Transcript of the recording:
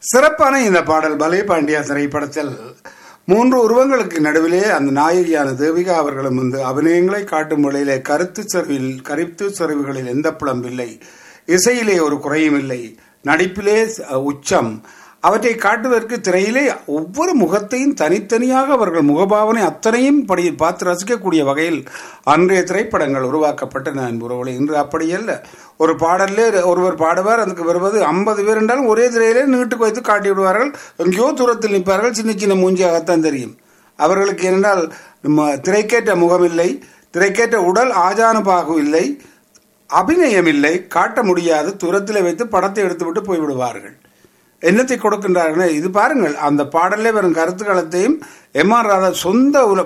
சிறப்பான இந்த பாடல் பலே பாண்டியா திரைப்படத்தில் மூன்று உருவங்களுக்கு நடுவிலே அந்த நாயகியான தேவிகா அவர்களும் வந்து அபிநயங்களை காட்டும் வேளையிலே கருத்து செறிவில் கருத்து செறிவுகளில் எந்த புலம்பில்லை இசையிலே ஒரு குறையும் இல்லை நடிப்பிலே அஹ், உச்சம் அவற்றை காட்டுவதற்கு திரையிலே ஒவ்வொரு முகத்தையும் தனித்தனியாக அவர்கள் முகபாவனை அத்தனையும் படி பார்த்து ரசிக்கக்கூடிய வகையில் அன்றைய திரைப்படங்கள் உருவாக்கப்பட்டன என்பவர்களை இன்று அப்படியல்ல ஒரு பாடல்லே ஒருவர் பாடுவார் அதுக்கு வருவது ஐம்பது பேர் என்றாலும் ஒரே திரையிலே நீட்டுக்கு வைத்து காட்டி விடுவார்கள் எங்கேயோ தூரத்தில் நிற்பார்கள் சின்ன சின்ன மூஞ்சியாகத்தான் தெரியும் அவர்களுக்கு என்றால் நம்ம திரைக்கேற்ற முகம் இல்லை திரைக்கேற்ற உடல் ஆஜானுபாகு இல்லை அபிநயம் இல்லை காட்ட முடியாது தூரத்தில் வைத்து படத்தை எடுத்துவிட்டு போய்விடுவார்கள் என்னத்தை கொடுக்கின்றார்கள் இது பாருங்கள் அந்த பாடலே வரும் கருத்துக்களத்தையும் எம் ஆர் ராதா சொந்த உல